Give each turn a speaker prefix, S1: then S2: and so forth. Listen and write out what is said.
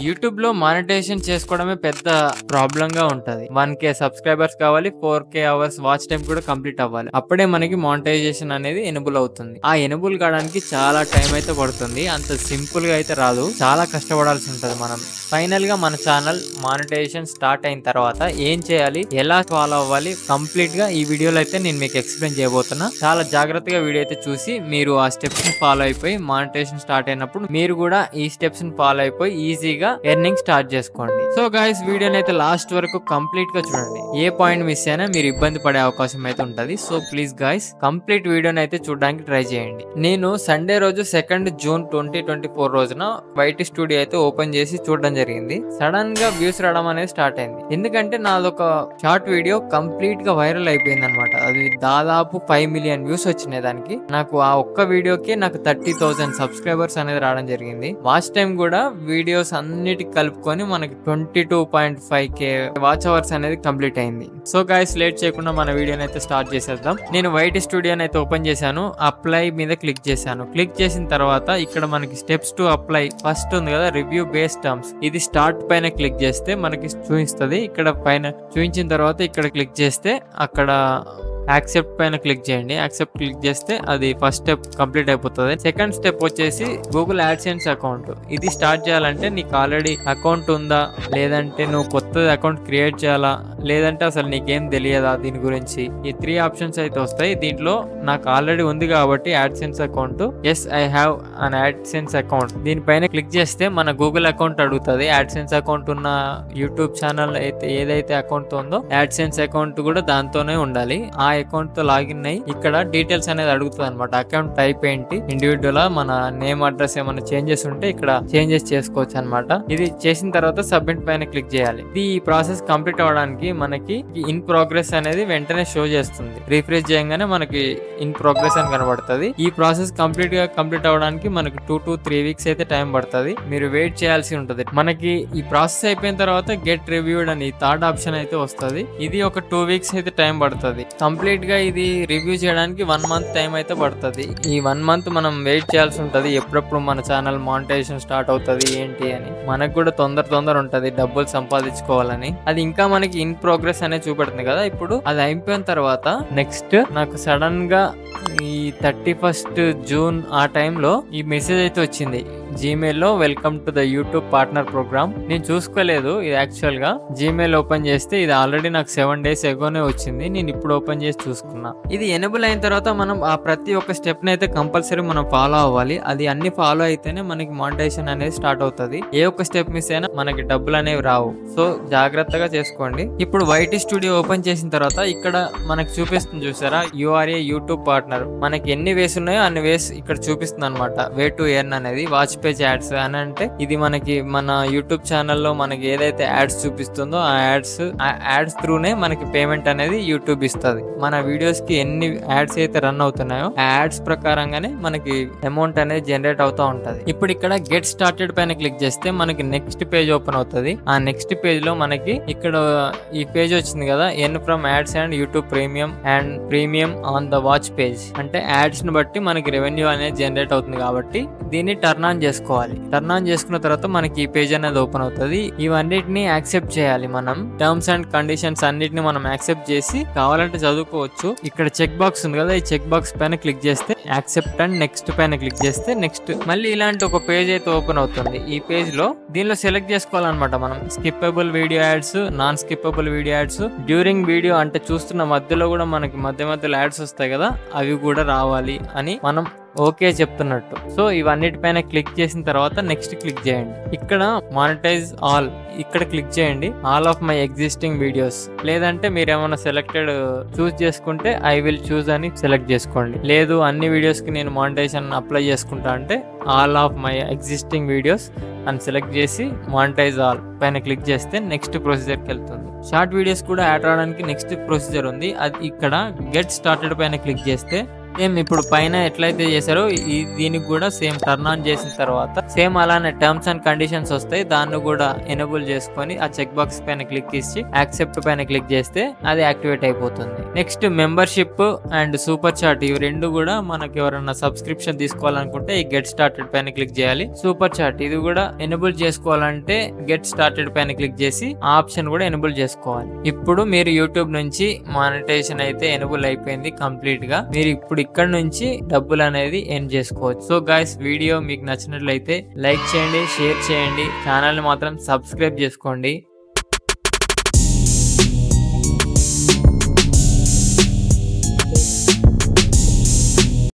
S1: YouTube లో monetisation చేసుకోవడమే పెద్ద ప్రాబ్లం గా ఉంటది వన్ కే సబ్స్క్రైబర్స్ కావాలి four K hours watch time కూడా కంప్లీట్ అవ్వాలి అప్పుడే మనకి మానిటైజేషన్ అనేది ఎనబుల్ అవుతుంది ఆ ఎనబుల్ కావడానికి చాలా టైం అయితే పడుతుంది అంత సింపుల్ గా అయితే రాదు చాలా కష్టపడాల్సి ఉంటది మనం ఫైనల్ గా మన ఛానల్ మానిటైజేషన్ స్టార్ట్ అయిన తర్వాత ఏం చేయాలి ఎలా ఫాలో అవ్వాలి కంప్లీట్ గా ఈ వీడియోలో అయితే నేను మీకు ఎక్స్ప్లెయిన్ చేయబోతున్నా చాలా జాగ్రత్తగా వీడియో అయితే చూసి మీరు ఆ స్టెప్స్ ని ఫాలో అయిపోయి మానిటైజేషన్ స్టార్ట్ అయినప్పుడు మీరు కూడా ఈ స్టెప్స్ ని ఫాలో అయిపోయి ఈజీగా ఎర్నింగ్ స్టార్ట్ చేసుకోండి సో గైస్ వీడియోని అయితే లాస్ట్ వరకు కంప్లీట్ గా చూడండి ఏ పాయింట్ మిస్ అయినా మీరు ఇబ్బంది పడే అవకాశం అయితే ఉంటది సో ప్లీజ్ గైస్ కంప్లీట్ వీడియోని అయితే చూడడానికి ట్రై చేయండి నేను సండే రోజు second June twenty twenty four రోజున వైట్ స్టూడియో అయితే ఓపెన్ చేసి చూడడం జరిగింది సడన్ గా వ్యూస్ రావడం అనేది స్టార్ట్ అయింది ఎందుకంటే నాదొక షార్ట్ వీడియో కంప్లీట్ గా వైరల్ అయిపోయింది అనమాట అది దాదాపు ఫైవ్ మిలియన్ వ్యూస్ వచ్చినాయి దానికి నాకు ఆ ఒక్క వీడియోకి నాకు థర్టీ థౌసండ్ సబ్స్క్రైబర్స్ అనేది రావడం జరిగింది వాచ్ టైం కూడా వీడియోస్ అన్నిటికి కలుపుకొని మనకి twenty two point five K watch hours అనేది కంప్లీట్ అయింది సో గాయస్ లేట్ చేయకుండా మన వీడియోని అయితే స్టార్ట్ చేసేద్దాం నేను వైట్ స్టూడియోని అయితే ఓపెన్ చేశాను అప్లై మీద క్లిక్ చేశాను క్లిక్ చేసిన తర్వాత ఇక్కడ మనకి స్టెప్స్ టు అప్లై ఫస్ట్ ఉంది కదా రివ్యూ బేస్ టర్మ్స్ ఇది స్టార్ట్ పైన క్లిక్ చేస్తే మనకి చూపిస్తుంది ఇక్కడ పైన చూపించిన తర్వాత ఇక్కడ క్లిక్ చేస్తే అక్కడ యాక్సెప్ట్ పైన క్లిక్ చేయండి యాక్సెప్ట్ క్లిక్ చేస్తే అది ఫస్ట్ స్టెప్ కంప్లీట్ అయిపోతుంది సెకండ్ స్టెప్ వచ్చేసి గూగుల్ యాడ్సెన్స్ అకౌంట్ ఇది స్టార్ట్ చేయాలంటే నీకు ఆల్రెడీ అకౌంట్ ఉందా లేదంటే నువ్వు కొత్తది అకౌంట్ క్రియేట్ చేయాలా లేదంటే అసలు నీకేం తెలియదా దీని గురించి ఈ త్రీ ఆప్షన్స్ అయితే వస్తాయి దీంట్లో నాకు ఆల్రెడీ ఉంది కాబట్టి AdSense account yes I have an AdSense account దీనిపైన క్లిక్ చేస్తే మన గూగుల్ అకౌంట్ అడుగుతుంది యాడ్సెన్స్ అకౌంట్ ఉన్న యూట్యూబ్ ఛానల్ అయితే ఏదైతే అకౌంట్ ఉందో యాడ్సెన్స్ అకౌంట్ కూడా దాంతోనే ఉండాలి ఆ అకౌంట్ తో లాగిన్ అయ్యి ఇక్కడ డీటెయిల్స్ అనేది అడుగుతుంది అనమాట అకౌంట్ టైప్ ఏంటి ఇండివిజువల్ మన నేమ్ అడ్రస్ ఏమైనా చేంజెస్ ఉంటే ఇక్కడ చేంజెస్ చేసుకోవచ్చు అనమాట ఇది చేసిన తర్వాత సబ్మిట్ పైన క్లిక్ చేయాలి ఇది ఈ ప్రాసెస్ కంప్లీట్ అవ్వడానికి మనకి ఇన్ ప్రోగ్రెస్ అనేది వెంటనే షో చేస్తుంది రీఫ్రెష్ చేయగానే మనకి ఇన్ ప్రోగ్రెస్ అని కనబడుతుంది ఈ ప్రాసెస్ కంప్లీట్ గా కంప్లీట్ అవ్వడానికి మనకి టూ టు త్రీ వీక్స్ అయితే టైం పడుతుంది మీరు వెయిట్ చేయాల్సి ఉంటుంది మనకి ఈ ప్రాసెస్ అయిపోయిన తర్వాత గెట్ రివ్యూడ్ అని థర్డ్ ఆప్షన్ అయితే వస్తుంది ఇది ఒక టూ వీక్స్ అయితే టైం పడుతుంది కంప్లీట్ గా ఇది రివ్యూ చేయడానికి వన్ మంత్ టైం అయితే పడుతుంది ఈ వన్ మంత్ మనం వెయిట్ చేయాల్సి ఉంటది ఎప్పుడప్పుడు మన ఛానల్ మానిటైజేషన్ స్టార్ట్ అవుతుంది ఏంటి అని మనకు కూడా తొందర తొందర ఉంటది డబ్బులు సంపాదించుకోవాలని అది ఇంకా మనకి ఇన్ ప్రోగ్రెస్ అనేది చూపెడుతుంది కదా ఇప్పుడు అది అయిపోయిన తర్వాత నెక్స్ట్ నాకు సడన్ గా ఈ థర్టీ ఫస్ట్ జూన్ ఆ టైంలో ఈ మెసేజ్ అయితే వచ్చింది జీమెయిల్ లో welcome to the YouTube partner program నేను చూసుకోలేదు ఇది యాక్చువల్ గా జీమెయిల్ ఓపెన్ చేస్తే ఇది ఆల్రెడీ నాకు సెవెన్ డేస్ ఎగోనే వచ్చింది నేను ఇప్పుడు ఓపెన్ చేసి చూసుకున్నా ఇది ఎనబుల్ అయిన తర్వాత మనం ఆ ప్రతి ఒక్క స్టెప్ అయితే కంపల్సరీ మనం ఫాలో అవ్వాలి అది అన్ని ఫాలో అయితేనే మనకి మానిటైజేషన్ అనేది స్టార్ట్ అవుతుంది ఏ ఒక్క స్టెప్ మిస్ అయినా మనకి డబ్బులు అనేవి రావు సో జాగ్రత్తగా చేసుకోండి ఇప్పుడు వైట్ స్టూడియో ఓపెన్ చేసిన తర్వాత ఇక్కడ మనకి చూపిస్తుంది చూసారా యూఆర్ఏ యూట్యూబ్ పార్ట్నర్ మనకి ఎన్ని వేస్ ఉన్నాయో అన్ని వేస్ ఇక్కడ చూపిస్తుంది అనమాట వే టు ఎర్న్ అనేది వాచ్ పేజ్ యాడ్స్ అని అంటే ఇది మనకి మన యూట్యూబ్ ఛానల్లో మనకి ఏదైతే యాడ్స్ చూపిస్తుందో ఆ యాడ్స్ ఆ యాడ్స్ త్రూనే మనకి పేమెంట్ అనేది యూట్యూబ్ ఇస్తుంది మన వీడియోస్ కి ఎన్ని యాడ్స్ అయితే రన్ అవుతున్నాయో ఆ యాడ్స్ ప్రకారంగానే మనకి అమౌంట్ అనేది జనరేట్ అవుతూ ఉంటది ఇప్పుడు ఇక్కడ గెట్ స్టార్టెడ్ పైన క్లిక్ చేస్తే మనకి నెక్స్ట్ పేజ్ ఓపెన్ అవుతుంది ఆ నెక్స్ట్ పేజ్ లో మనకి ఇక్కడ ఈ పేజ్ వచ్చింది కదా earn from ads and YouTube premium and premium on the watch page అంటే యాడ్స్ ని బట్టి మనకి రెవెన్యూ అనేది జనరేట్ అవుతుంది కాబట్టి దీన్ని టర్న్ ఆన్ చేసుకోవాలి టర్న్ ఆన్ చేసుకున్న తర్వాత మనకి ఈ పేజ్ అనేది ఓపెన్ అవుతుంది ఇవన్నిటిని యాక్సెప్ట్ చేయాలి మనం టర్మ్స్ అండ్ కండిషన్స్ అన్నిటిని మనం యాక్సెప్ట్ చేసి కావాలంటే చదువుకోవచ్చు ఇక్కడ చెక్ బాక్స్ ఉంది కదా ఈ చెక్ బాక్స్ పైన క్లిక్ చేస్తే యాక్సెప్ట్ అండ్ నెక్స్ట్ పైన క్లిక్ చేస్తే నెక్స్ట్ మళ్ళీ ఇలాంటి ఒక పేజ్ అయితే ఓపెన్ అవుతుంది ఈ పేజ్ లో దీనిలో సెలెక్ట్ చేసుకోవాలన్నమాట మనం skippable video ads non skippable video ads during video అంటే చూస్తున్న మధ్యలో కూడా మనకి మధ్య మధ్యలో యాడ్స్ వస్తాయి కదా అవి కూడా రావాలి అని మనం ఓకే చెప్తున్నట్టు సో ఇవన్నిటిపైన క్లిక్ చేసిన తర్వాత నెక్స్ట్ క్లిక్ చేయండి ఇక్కడ మానిటైజ్ ఆల్ ఇక్కడ క్లిక్ చేయండి all of my existing videos లేదంటే మీరు ఏమైనా సెలెక్టెడ్ చూస్ చేసుకుంటే ఐ విల్ చూస్ అని సెలెక్ట్ చేసుకోండి లేదు అన్ని వీడియోస్ కి నేను మానిటైజేషన్ అప్లై చేసుకుంటా అంటే all of my existing videos అని సెలెక్ట్ చేసి మానిటైజ్ ఆల్ పైన క్లిక్ చేస్తే నెక్స్ట్ ప్రొసీజర్కి వెళ్తుంది షార్ట్ వీడియోస్ కూడా యాడ్ రావడానికి నెక్స్ట్ ప్రొసీజర్ ఉంది అది ఇక్కడ గెట్ స్టార్టెడ్ పైన క్లిక్ చేస్తే సేమ్ ఇప్పుడు పైన ఎట్లయితే చేశారో ఈ దీనికి కూడా సేమ్ టర్న్ ఆన్ చేసిన తర్వాత సేమ్ అలానే టర్మ్స్ అండ్ కండిషన్స్ వస్తాయి దాన్ని కూడా ఎనేబుల్ చేసుకొని ఆ చెక్ బాక్స్ పైన క్లిక్ ఇచ్చి యాక్సెప్ట్ పైన క్లిక్ చేస్తే అది యాక్టివేట్ అయిపోతుంది next membership and super chat ఇవి రెండు కూడా మనకి ఎవరైనా సబ్స్క్రిప్షన్ తీసుకోవాలనుకుంటే ఈ గెట్ స్టార్టెడ్ పైన క్లిక్ చేయాలి సూపర్ చాట్ ఇది కూడా ఎనేబుల్ చేసుకోవాలంటే గెట్ స్టార్టెడ్ పైన క్లిక్ చేసి ఆ ఆప్షన్ కూడా ఎనేబుల్ చేసుకోవాలి ఇప్పుడు మీరు యూట్యూబ్ నుంచి మానిటైజేషన్ అయితే ఎనేబుల్ అయిపోయింది కంప్లీట్ గా మీరు ఇప్పుడు ఇక్కడ నుంచి డబ్బులు అనేది ఎర్న్ చేసుకోవచ్చు సో గాయస్ వీడియో మీకు నచ్చినట్లయితే లైక్ చేయండి షేర్ చేయండి ఛానల్ మాత్రం సబ్స్క్రైబ్ చేసుకోండి